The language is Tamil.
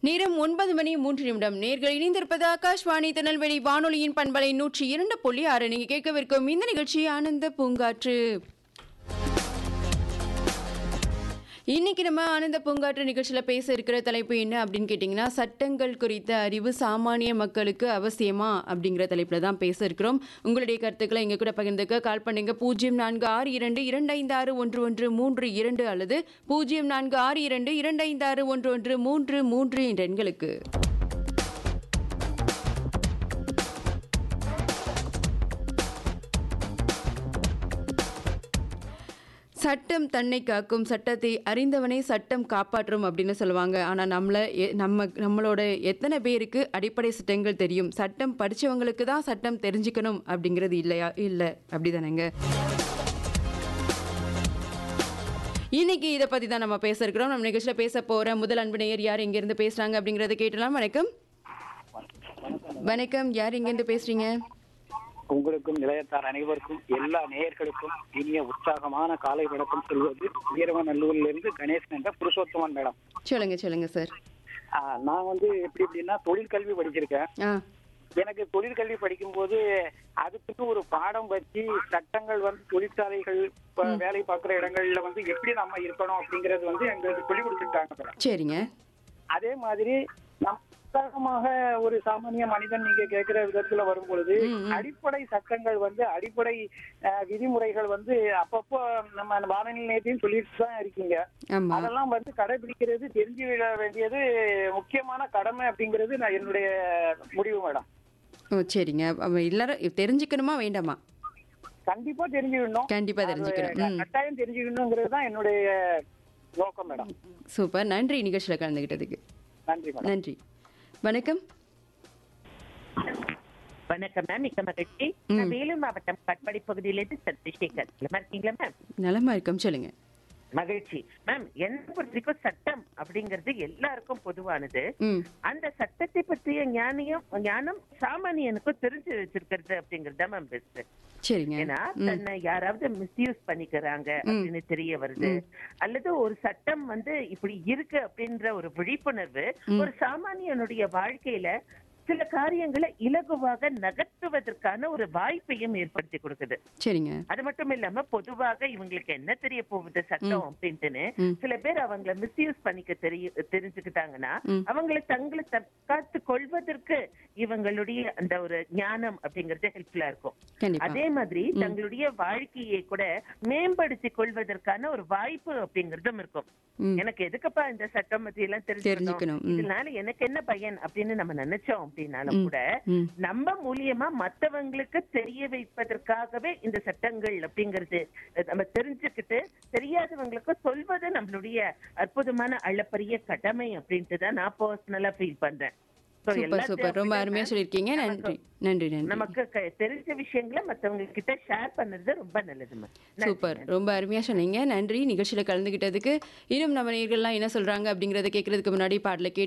நேரம் ஒன்பது மணி மூன்று நிமிடம் நேர்கள் இணைந்திருப்பது ஆகாஷ்வாணி திருநெல்வேலி வானொலியின் பண்பலை நூற்றி இரண்டு புள்ளி ஆறு நீங்க கேட்கவிருக்கும் இந்த நிகழ்ச்சி ஆனந்த பூங்காற்று இன்னைக்கு நம்ம ஆனந்த பூங்காற்று நிகழ்ச்சியில் பேச இருக்கிற தலைப்பு என்ன அப்படின்னு கேட்டிங்கன்னா சட்டங்கள் குறித்த அறிவு சாமானிய மக்களுக்கு அவசியமா அப்படிங்கிற தலைப்பில் தான் பேச இருக்கிறோம் உங்களுடைய கருத்துக்களை எங்க கூட பகிர்ந்துக்க கால் பண்ணுங்க பூஜ்ஜியம் நான்கு ஆறு இரண்டு இரண்டு ஐந்து ஆறு ஒன்று ஒன்று மூன்று இரண்டு அல்லது பூஜ்ஜியம் நான்கு ஆறு இரண்டு இரண்டு ஐந்து ஆறு ஒன்று ஒன்று மூன்று மூன்று என்ற எண்களுக்கு சட்டம் தன்னை காக்கும் சட்டத்தை அறிந்தவனே சட்டம் காப்பாற்றும் அப்படின்னு சொல்லுவாங்க ஆனால் நம்மளை எ- நம்ம நம்மளோட எத்தனை பேருக்கு அடிப்படை சட்டங்கள் தெரியும் சட்டம் படிச்சவங்களுக்கு தான் சட்டம் தெரிஞ்சுக்கணும் அப்படிங்கிறது இல்லையா இல்லை அப்படிதானேங்க இன்னைக்கு இதை பற்றி தான் நம்ம பேச இருக்கிறோம் நம்ம நிகழ்ச்சியில் பேச போகிற முதல் அன்பு நேயர் யார் இங்கேருந்து பேசுகிறாங்க அப்படிங்கிறத கேட்டலாம் வணக்கம் வணக்கம் யார் இங்கேருந்து பேசுகிறீங்க உங்களுக்கும் நிலையத்தார் அனைவருக்கும் எல்லா நேயர்களுக்கும் இனிய உற்சாகமான காலை வணக்கம் சொல்வது வீரவநல்லூர்ல இருந்து கணேசன் என்ற புருஷோத்தமன் மேடம் சொல்லுங்க சொல்லுங்க சார் ஆ, நான் வந்து எப்படி எப்படின்னா தொழிற்கல்வி படிச்சிருக்கேன் ஆ எனக்கு தொழிற்கல்வி படிக்கும்போது அதுக்கு ஒரு பாடம் வச்சு சட்டங்கள் வந்து தொழிற்சாலைகள் இப்ப வேலை பார்க்குற இடங்கள்ல வந்து எப்படி நம்ம இருக்கணும் அப்படிங்கறது வந்து எங்களுக்கு சொல்லிக் கொடுத்துட்டாங்க மேடம் சரிங்க அதே மாதிரி நம் உற்சாகமாக ஒரு சாமானிய மனிதன் நீங்க கேட்கிற விதத்துல வரும் பொழுது ம், ம். அடிப்படை சட்டங்கள் வந்து அடிப்படை அஹ், விதிமுறைகள் வந்து அப்பப்போ நம்ம அந்த வானொலி நிலையத்தையும் சொல்லிட்டு தான் இருக்கீங்க ஆமாம் அதெல்லாம் வந்து கடைபிடிக்கிறது தெரிஞ்சு விட வேண்டியது முக்கியமான கடமை அப்படிங்கிறது நான் என்னுடைய முடிவு மேடம் ஓ சரிங்க அப்ப எல்லாரும் தெரிஞ்சுக்கணுமா வேண்டாமா கண்டிப்பா தெரிஞ்சுக்கணும் கண்டிப்பா தெரிஞ்சுக்கணும் அது ம் கட்டாயம் தெரிஞ்சுக்கணுங்கிறது தான் என்னுடைய நோக்கம் மேடம் சூப்பர் நன்றி நிகழ்ச்சியில் கலந்துக்கிட்டதுக்கு நன்றி மேடம் நன்றி வணக்கம் வணக்கம் மேம் மிக்க மகிழ்ச்சி ம். நான் வேலூர் மாவட்டம் கட்பாடி பகுதியிலிருந்து சந்திரசேகர் நல்லா இருக்கீங்களா மேம் நலமா இருக்கோம் சொல்லுங்க மகிழ்ச்சி மேம் என்ன பொறுத்தவரைக்கும் சட்டம் அப்படிங்கிறது எல்லாருக்கும் பொதுவானது ம் அந்த சட்டத்தை பற்றிய ஞானியம் ஞானம் சாமானியனுக்கும் தெரிஞ்சு வச்சிருக்கிறது அப்படிங்கறது மேம் பெஸ்ட் சரிங்க ஏன்னா ம் தன்னை யாராவது மிஸ்யூஸ் பண்ணிக்கிறாங்க அப்படின்னு தெரிய வருது அல்லது ஒரு சட்டம் வந்து இப்படி இருக்கு அப்படின்ற ஒரு விழிப்புணர்வு ஒரு சாமானியனுடைய வாழ்க்கையில சில காரியங்களை இலகுவாக நகர்த்துவதற்கான ஒரு வாய்ப்பையும் ஏற்படுத்தி கொடுக்குது சரிங்க அது மட்டும் இல்லாம பொதுவாக இவங்களுக்கு என்ன தெரிய போகுது சட்டம் அப்படின்ட்டுன்னு ம். சில பேர் அவங்கள மிஸ்யூஸ் பண்ணிக்க தெரிய தெரிஞ்சுக்கிட்டாங்கன்னா ம். அவங்கள தங்களை தற்காத்து கொள்வதற்கு இவங்களுடைய அந்த ஒரு ஞானம் அப்படிங்கறது ஹெல்ப்ஃபுல்லா இருக்கும் கண்டிப்பா அதே மாதிரி தங்களுடைய வாழ்க்கையை கூட மேம்படுத்தி கொள்வதற்கான ஒரு வாய்ப்பு அப்படிங்கறதும் இருக்கும் ம் எனக்கு எதுக்குப்பா இந்த சட்டம் பத்தி எல்லாம் தெரிஞ்சுக்கணும் தெரிஞ்சுக்கணும் ம் இதனால எனக்கு என்ன பயன் அப்படின்னு நம்ம நினைச்சோம் அப்படின்னாலும் கூட ம் நம்ம மூலியமா மத்தவங்களுக்கு தெரிய வைப்பதற்காகவே இந்த சட்டங்கள் அப்படிங்கிறது அஹ், நம்ம தெரிஞ்சுக்கிட்டு தெரியாதவங்களுக்கு சொல்வது நம்மளுடைய அற்புதமான அளப்பரிய கடமை அப்படின்ட்டு தான் நான் பர்சனலா ஃபீல் பண்றேன் So, சூப்பர் எல்லாத்தையும் சூப்பர் ரொம்ப அப்படிதான் அருமையா சொல்லியிருக்கீங்க நன்றி நன்றி நன்றி நமக்கு க- தெரிஞ்ச விஷயங்களை மத்தவங்க கிட்ட ஷேர் பண்ணது ரொம்ப நல்லது மேம் சூப்பர் ரொம்ப அருமையா சொன்னீங்க நன்றி நிகழ்ச்சியில கலந்துக்கிட்டதுக்கு இன்னும் நம்ம நேயர்கள்லாம் என்ன சொல்றாங்க அப்படிங்கறத கேட்கறதுக்கு முன்னாடி பாடல கேட்டு